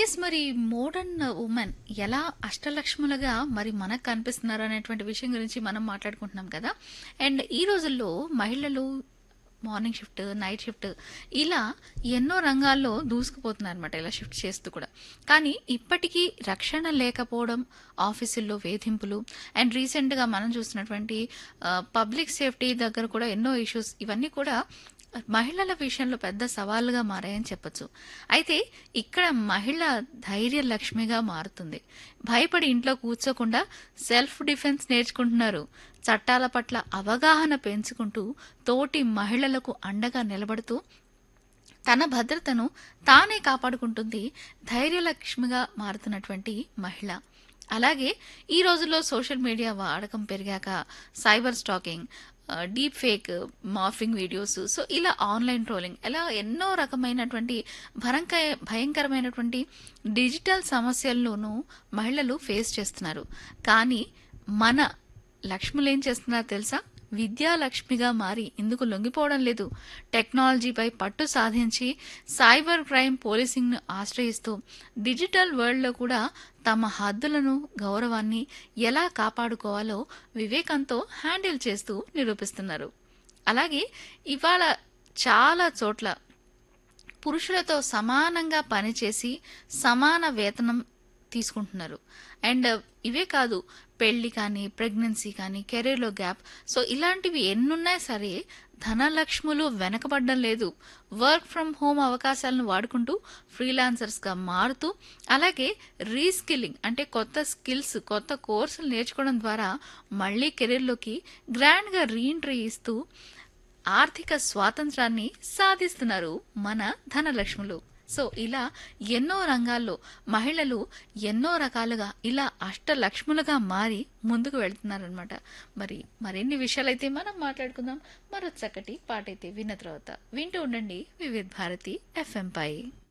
yes మరి modern women ఎలా అష్టలక్ష్ములుగా మరి మనకు కనిపిస్తున్నారు అనేటువంటి విషయం గురించి మనం మాట్లాడుకుంటున్నాం కదా అండ్ ఈ రోజుల్లో మహిళలు మార్నింగ్ షిఫ్ట్ నైట్ షిఫ్ట్ ఇలా ఎన్నో రంగాల్లో దూసుకుపోతున్నారు అనమాట ఇలా షిఫ్ట్ చేస్తూ కూడా కానీ ఇప్పటికీ రక్షణ లేకపోవడం ఆఫీసుల్లో వేధింపులు అండ్ రీసెంట్గా మనం చూసినటువంటి పబ్లిక్ సేఫ్టీ దగ్గర కూడా ఎన్నో ఇష్యూస్ ఇవన్నీ కూడా మహిళల విషయంలో పెద్ద సవాలుగా మారాయని చెప్పొచ్చు అయితే ఇక్కడ మహిళ ధైర్య లక్ష్మిగా మారుతుంది భయపడి ఇంట్లో కూర్చోకుండా సెల్ఫ్ డిఫెన్స్ నేర్చుకుంటున్నారు చట్టాల పట్ల అవగాహన పెంచుకుంటూ తోటి మహిళలకు అండగా నిలబడుతూ తన భద్రతను తానే కాపాడుకుంటుంది ధైర్యలక్ష్మిగా మారుతున్నటువంటి మహిళ అలాగే ఈ రోజుల్లో సోషల్ మీడియా వాడకం పెరిగాక cyber stalking deep fake morphing videos so ఇలా ఆన్లైన్ ట్రోలింగ్ ఇలా ఎన్నో రకమైనటువంటి భరంక భయంకరమైనటువంటి డిజిటల్ సమస్యల్లోనూ మహిళలు ఫేస్ చేస్తున్నారు కానీ మన లక్ష్ములు ఏం చేస్తున్నారో తెలుసా విద్యాలక్ష్మిగా మారి ఇందుకు లొంగిపోవడం లేదు టెక్నాలజీపై పట్టు సాధించి సైబర్ క్రైమ్ పోలీసింగ్ను ఆశ్రయిస్తూ డిజిటల్ వరల్డ్లో కూడా తమ హద్దులను గౌరవాన్ని ఎలా కాపాడుకోవాలో వివేకంతో హ్యాండిల్ చేస్తూ నిరూపిస్తున్నారు అలాగే ఇవాళ చాలా చోట్ల పురుషులతో సమానంగా పనిచేసి సమాన వేతనం తీసుకుంటున్నారు అండ్ ఇవే కాదు పెళ్లి కానీ ప్రెగ్నెన్సీ కానీ కెరీర్లో గ్యాప్ సో ఇలాంటివి ఎన్నున్నా సరే ధనలక్ష్ములు వెనకబడడం లేదు వర్క్ ఫ్రమ్ హోమ్ అవకాశాలను వాడుకుంటూ ఫ్రీలాన్సర్స్గా మారుతూ అలాగే రీస్కిల్లింగ్ అంటే కొత్త స్కిల్స్ కొత్త కోర్సులు నేర్చుకోవడం ద్వారా మళ్ళీ కెరీర్లోకి గ్రాండ్గా రీఎంట్రీ ఇస్తూ ఆర్థిక స్వాతంత్రాన్ని సాధిస్తున్నారు మన ధనలక్ష్ములు సో ఇలా ఎన్నో రంగాల్లో మహిళలు ఎన్నో రకాలుగా ఇలా అష్టలక్ష్ములుగా మారి ముందుకు వెళ్తున్నారనమాట మరి మరిన్ని విషయాలైతే మనం మాట్లాడుకుందాం మరో చక్కటి పాటైతే విన్న తర్వాత వింటూ ఉండండి వివిధ భారతి ఎఫ్ఎం పై